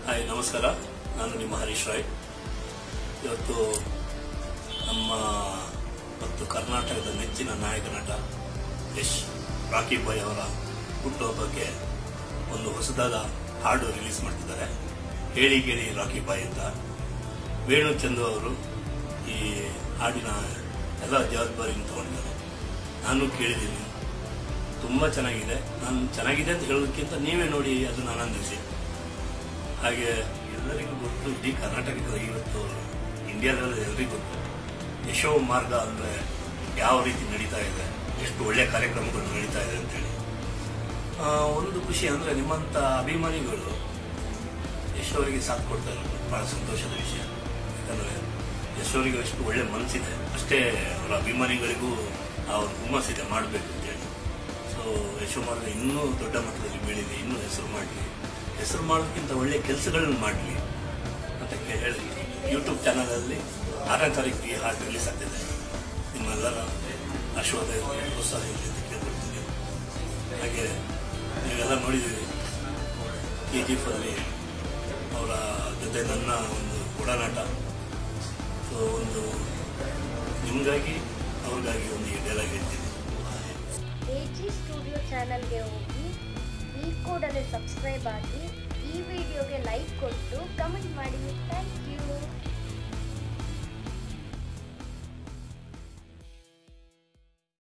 hi ನಮಸ್ಕಾರ ನಾನು ನಿಮ್ಮ ಹರೀಶ್ ರಾಯ್ ಇವತ್ತು ನಮ್ಮ ಮತ್ತು ಕರ್ನಾಟಕದ ನೆಚ್ಚಿನ ನಾಯಕ ನಟ ಯಶ್ ರಾಕಿ ಬಾಯ್ ಅವರ ಹುಟ್ಟುಹಬ್ಬಕ್ಕೆ ಒಂದು ಹೊಸದಾದ ಹಾಡು ರಿಲೀಸ್ ಮಾಡ್ತಿದ್ದಾರೆ ಹೇಳಿ ಕೇಳಿ ರಾಕಿ ಬಾಯ್ ಅಂತ ವೇಣು ಚಂದು ಅವರು ಈ ಹಾಡಿನ ಎಲ್ಲ ಜವಾಬ್ದಾರಿಯನ್ನು ತಗೊಂಡಿದ್ದಾರೆ ನಾನು ಕೇಳಿದ್ದೀನಿ ತುಂಬ ಚೆನ್ನಾಗಿದೆ ನಾನು ಚೆನ್ನಾಗಿದೆ ಅಂತ ಹೇಳೋದಕ್ಕಿಂತ ನೀವೇ ನೋಡಿ ಅದನ್ನು ಆನಂದಿಸಿ ಹಾಗೆ ಎಲ್ಲರಿಗೂ ಗೊತ್ತು ಇಡೀ ಕರ್ನಾಟಕದ ಇವತ್ತು ಇಂಡಿಯಾದಲ್ಲಿ ಎಲ್ಲರಿಗೂ ಗೊತ್ತು ಯಶೋ ಮಾರ್ಗ ಅಂದರೆ ಯಾವ ರೀತಿ ನಡೀತಾ ಇದೆ ಎಷ್ಟು ಒಳ್ಳೆಯ ಕಾರ್ಯಕ್ರಮಗಳು ನಡೀತಾ ಇದೆ ಅಂತೇಳಿ ಆ, ಒಂದು ಖುಷಿ ಅಂದರೆ ನಿಮ್ಮಂಥ ಅಭಿಮಾನಿಗಳು ಯಶೋರಿಗೆ ಸಾಥ್ ಕೊಡ್ತಾ ಇರೋದು ಬಹಳ ಸಂತೋಷದ ವಿಷಯ ಯಾಕಂದರೆ ಯಶೋರಿಗೆ ಎಷ್ಟು ಒಳ್ಳೆ ಮನಸ್ಸಿದೆ ಅಷ್ಟೇ ಅವರ ಅಭಿಮಾನಿಗಳಿಗೂ ಆ ಒಂದು ಹುಮ್ಮಸ್ಸಿದೆ ಮಾಡಬೇಕು ಅಂತೇಳಿ ಸೊ ಯಶೋ ಮಾರ್ಗ ಇನ್ನೂ ದೊಡ್ಡ ಮಟ್ಟದಲ್ಲಿ ಬೆಳೀಲಿ ಇನ್ನೂ ಹೆಸರು ಮಾಡಲಿ ಹೆಸರು ಮಾಡೋದಕ್ಕಿಂತ ಒಳ್ಳೆ ಕೆಲಸಗಳನ್ನು ಮಾಡಲಿ ಅಂತ ಕೇ- ಹೇಳಿ ಯೂಟ್ಯೂಬ್ ಚಾನಲಲ್ಲಿ ಆರನೇ ತಾರೀಕು ಈ ಹಾಡು ರಿಲೀಸ್ ಆಗ್ತಿದೆ ನಿಮ್ಮೆಲ್ಲರ ಆಶೀರ್ವಾದ ಇರಲಿ ಪ್ರೋತ್ಸಾಹ ಇರಲಿ ಅಂತ ಕೇಳ್ಕೊಳ್ತೀನಿ ಹಾಗೆ ನೀವೆಲ್ಲ ನೋಡಿದ್ದೀರಿ ಕೆ ಜಿ ಎಫ್ ಅಲ್ಲಿ ಅವರ ಜೊತೆ ನನ್ನ ಒಂದು ಒಡನಾಟ ಸೊ ಒಂದು ನಿಮಗಾಗಿ ಅವ್ರಿಗಾಗಿ ಒಂದು ಈ ಡೈಲಾಗ್ ಹೇಳ್ತೀನಿ ಎ ಜಿ ಸ್ಟುಡಿಯೋ ಚಾನಲ್ಗೆ ಹೋಗಿ ಈ ಕೂಡಲೇ ಸಬ್ಸ್ಕ್ರೈಬ್ ಆಗಿ ಈ ವಿಡಿಯೋಗೆ ಲೈಕ್ ಕೊಟ್ಟು ಕಮೆಂಟ್ ಮಾಡಿ ಥ್ಯಾಂಕ್ ಯು